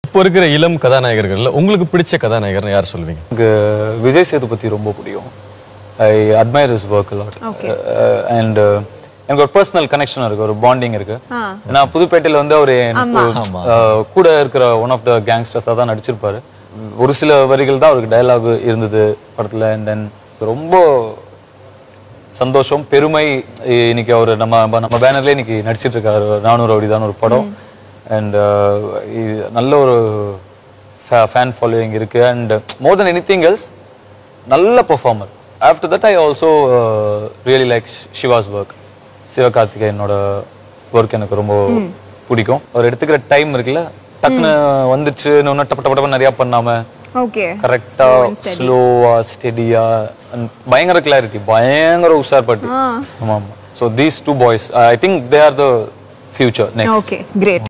இப்போ இருக்கிற இளம் கதாநாயகர்கள்ல உங்களுக்கு பிடிச்ச கதாநாயகர்னு யார் சொல்லுவீங்க எனக்கு விஜய் சேதுபதி ரொம்ப பிடிக்கும் I admire his work lot and எனக்கு ஒரு பர்சனல் கனெக்ஷன் இருக்கு ஒரு பாண்டிங் இருக்கு நான் புதுப்பேட்டையில வந்து அவர் கூட இருக்கிற ஒன் ஆஃப் த கேங்ஸ்டர்ஸாக தான் நடிச்சிருப்பாரு ஒரு சில வரிகள் தான் அவருக்கு டயலாக் இருந்தது படத்துல அண்ட் தென் ரொம்ப சந்தோஷம் பெருமை இ- இன்னைக்கு அவர் நம்ம நம்ம பேனர்லேயே இன்னைக்கு நடிச்சிட்டு இருக்காரு நானூறு அப்படிதான் ஒரு படம் அண்ட் நல்ல ஒரு ஃபேன் ஃபாலோயிங் இருக்கு and more than any thing else நல்ல performer after that I also really like Shiva's work சிவகார்த்திகேயனோட ஒர்க் எனக்கு ரொம்ப பிடிக்கும் அவர் எடுத்துக்கிற டைம் இருக்குல்ல டக்குன்னு வந்துச்சு இன்னும் டப்ப டப்ப டப்ப நிறைய பண்ணாம ஓகே கரெக்டா ஸ்லோவா ஸ்டெடியா பயங்கர கிளாரிட்டி பயங்கர உஷார் பட்டு ஆமா ஆமா so these two boys I think they are the future next okay great